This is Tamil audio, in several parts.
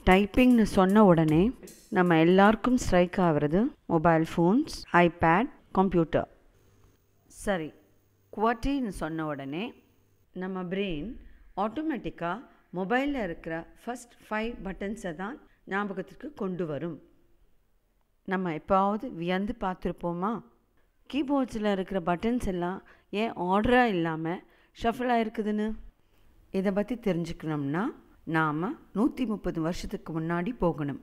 டைப்பிங்னு சொன்ன உடனே நம்ம எல்லாருக்கும் ஸ்ட்ரைக் ஆகிறது மொபைல் ஃபோன்ஸ் ஐபேட் கம்ப்யூட்டர் சரி குவாட்டின்னு சொன்ன உடனே நம்ம பிரெயின் ஆட்டோமேட்டிக்காக மொபைலில் இருக்கிற ஃபஸ்ட் ஃபைவ் பட்டன்ஸை தான் ஞாபகத்திற்கு கொண்டு வரும் நம்ம எப்பாவது வியந்து பார்த்துருப்போமா கீபோர்ட்ஸில் இருக்கிற பட்டன்ஸ் எல்லாம் ஏன் ஆர்டராக இல்லாமல் ஷஃபிளாக இருக்குதுன்னு இதை பற்றி தெரிஞ்சுக்கணும்னா நாம் நூற்றி முப்பது வருஷத்துக்கு முன்னாடி போகணும்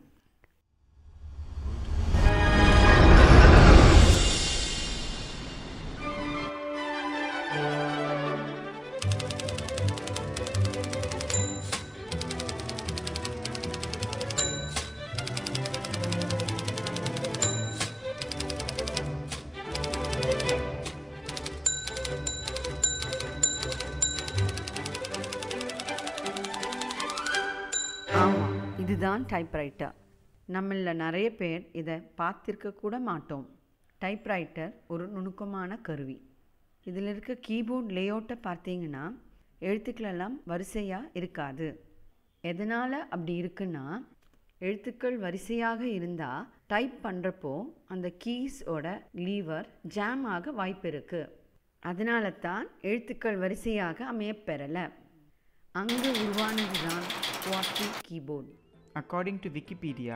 ஆமாம் இதுதான் டைப்ரைட்டர் நம்மள நிறைய பேர் இதை பார்த்திருக்க கூட மாட்டோம் டைப்ரைட்டர் ஒரு நுணுக்கமான கருவி இதில் இருக்க கீபோர்ட் லேஅவுட்டை பார்த்தீங்கன்னா எழுத்துக்களெல்லாம் வரிசையாக இருக்காது எதனால் அப்படி இருக்குன்னா எழுத்துக்கள் வரிசையாக இருந்தால் டைப் பண்ணுறப்போ அந்த கீஸோட லீவர் ஜாம் ஆக வாய்ப்பு இருக்குது அதனால தான் எழுத்துக்கள் வரிசையாக அமையப்பெறலை அங்கு உருவானது தான் qwerty keyboard According to Wikipedia,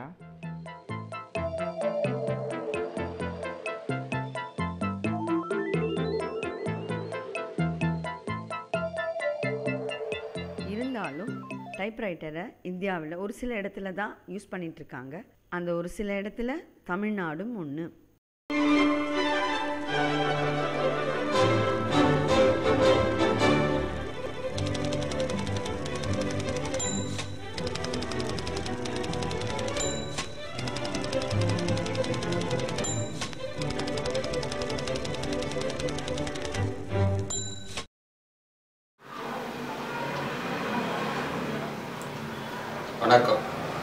இருந்தாலும் டைப்ரைட்டரை இந்தியாவில் ஒரு சில இடத்துல தான் யூஸ் பண்ணிட்டு இருக்காங்க அந்த ஒரு சில இடத்துல தமிழ்நாடும் ஒன்று வணக்கம்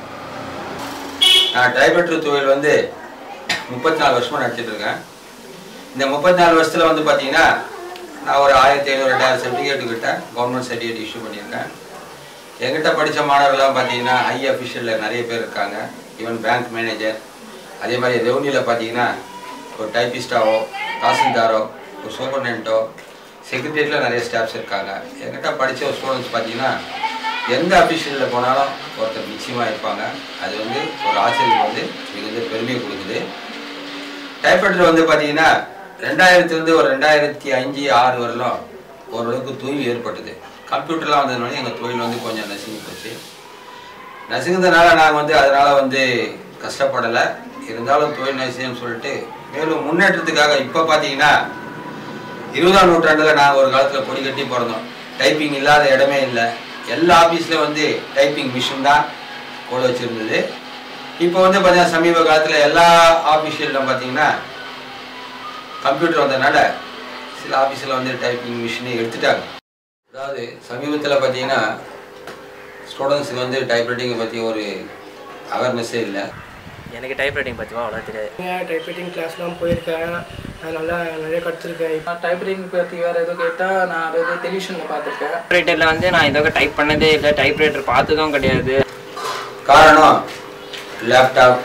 நான் டைபெட்ரு தொழில் வந்து முப்பத்தி நாலு வருஷமாக நடத்திட்டு இருக்கேன் இந்த முப்பத்தி நாலு வருஷத்தில் வந்து பார்த்தீங்கன்னா நான் ஒரு ஆயிரத்தி ஐநூறு ரெண்டாயிரம் சர்டிஃபிகேட்டு கிட்ட கவர்மெண்ட் சர்டிஃபிகேட் இஷ்யூ பண்ணியிருக்கேன் எங்கிட்ட படித்த மாணவர்கள்லாம் பார்த்தீங்கன்னா ஹை அஃபிஷியலில் நிறைய பேர் இருக்காங்க ஈவன் பேங்க் மேனேஜர் அதே மாதிரி ரெவன்யூவில் பார்த்தீங்கன்னா ஒரு டைப்பிஸ்டாவோ தாசில்தாரோ ஒரு சூப்பர்டென்ட்டோ செக்ரட்டரியேட்டில் நிறைய ஸ்டாஃப்ஸ் இருக்காங்க எங்கிட்ட படித்த ஸ்டூடெண்ட்ஸ் பார்த்தீங்கன்னா எந்த அஃபிஷியலில் போனாலும் ஒருத்தர் நிச்சயமாக இருப்பாங்க அது வந்து ஒரு ஆசிரியருக்கு வந்து மிகுந்த பெருமையை கொடுக்குது டைப்ரைட்டர் வந்து பார்த்தீங்கன்னா ரெண்டாயிரத்துலேருந்து ஒரு ரெண்டாயிரத்தி அஞ்சு ஆறு வரலாம் ஓரளவுக்கு தொழில் ஏற்பட்டது கம்ப்யூட்டர்லாம் வந்ததுனால எங்கள் தொழில் வந்து கொஞ்சம் நசுங்கி போச்சு நசுங்குறதுனால நாங்கள் வந்து அதனால் வந்து கஷ்டப்படலை இருந்தாலும் தொழில் நசின்னு சொல்லிட்டு மேலும் முன்னேற்றத்துக்காக இப்போ பார்த்தீங்கன்னா இருபதாம் நூற்றாண்டில் நாங்கள் ஒரு காலத்தில் பொடி கட்டி பிறந்தோம் டைப்பிங் இல்லாத இடமே இல்லை எல்லா ஆஃபீஸில் வந்து டைப்பிங் மிஷின் தான் போட வச்சுருந்தது இப்போ வந்து பார்த்தீங்கன்னா சமீப காலத்தில் எல்லா ஆஃபீஸிலும் பார்த்தீங்கன்னா கம்ப்யூட்டர் வந்ததுனால சில ஆஃபீஸில் வந்து டைப்பிங் மிஷினை எடுத்துட்டாங்க அதாவது சமீபத்தில் பார்த்தீங்கன்னா ஸ்டூடெண்ட்ஸுக்கு வந்து டைப்ரைட்டிங்கை பற்றி ஒரு அவேர்னஸே இல்லை எனக்கு டைப்ரைட்டிங் பற்றிவா அவ்வளோ தெரியாது டைப்ரைட்டிங் கிளாஸ்லாம் போயிருக்கேன் நான் நல்லா நிறைய கற்றுருக்கேன் நான் டைப்ரைட்டிங் பற்றி வேறு எதுவும் கேட்டால் நான் அது வந்து டெலிவிஷனில் பார்த்துருக்கேன் டைப்ரைட்டரில் வந்து நான் இதோட டைப் பண்ணதே இல்லை டைப்ரைட்டர் பார்த்ததும் கிடையாது காரணம் லேப்டாப்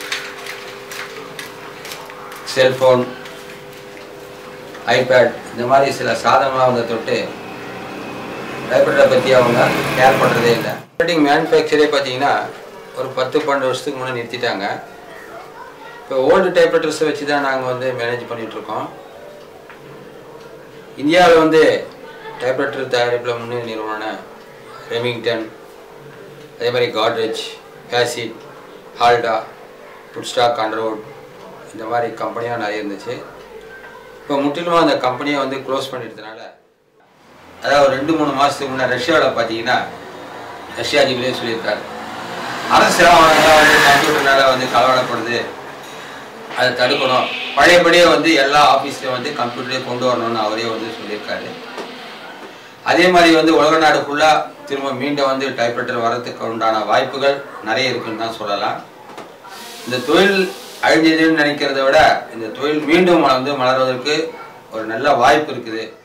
செல்ஃபோன் ஐபேட் இந்த மாதிரி சில சாதனங்களாக வந்து தொட்டு டைப்ரைட்டரை பற்றி அவங்க கேர் பண்ணுறதே இல்லை டைப்ரைட்டிங் மேனுஃபேக்சரே பார்த்தீங்கன்னா ஒரு பத்து பன்னெண்டு வருஷத்துக்கு முன்னே நிறுத்திட்டாங்க இப்போ ஓல்டு டைப்ரைட்டர்ஸை வச்சு தான் நாங்கள் வந்து மேனேஜ் பண்ணிகிட்ருக்கோம் இந்தியாவில் வந்து டைப்ரைட்டர் தயாரிப்பில் முன்னணி நிறுவனமான ரெமிங்டன் அதே மாதிரி காட்ரேஜ் பேசிட் ஹால்டா புட்ஸ்டாக் அண்டர்வுட் இந்த மாதிரி கம்பெனியாக நிறைய இருந்துச்சு இப்போ முற்றிலுமாக அந்த கம்பெனியை வந்து க்ளோஸ் பண்ணிட்டதுனால அதாவது ஒரு ரெண்டு மூணு மாதத்துக்கு முன்னே ரஷ்யாவில் பார்த்தீங்கன்னா ரஷ்யா அதிபரே சொல்லியிருக்காரு அரசு சேவாங்கலாம் வந்து கம்ப்யூட்டர்னால வந்து கலவரப்படுது அதை தடுக்கணும் பழையபடியே வந்து எல்லா ஆஃபீஸ்லையும் வந்து கம்ப்யூட்டரே கொண்டு வரணும்னு அவரே வந்து சொல்லியிருக்காரு அதே மாதிரி வந்து உலக நாடு ஃபுல்லாக திரும்ப மீண்டும் வந்து டைப்ரைட்டர் வரதுக்கு உண்டான வாய்ப்புகள் நிறைய இருக்குன்னு தான் சொல்லலாம் இந்த தொழில் அழிஞ்சதுன்னு நினைக்கிறத விட இந்த தொழில் மீண்டும் வந்து மலர்வதற்கு ஒரு நல்ல வாய்ப்பு இருக்குது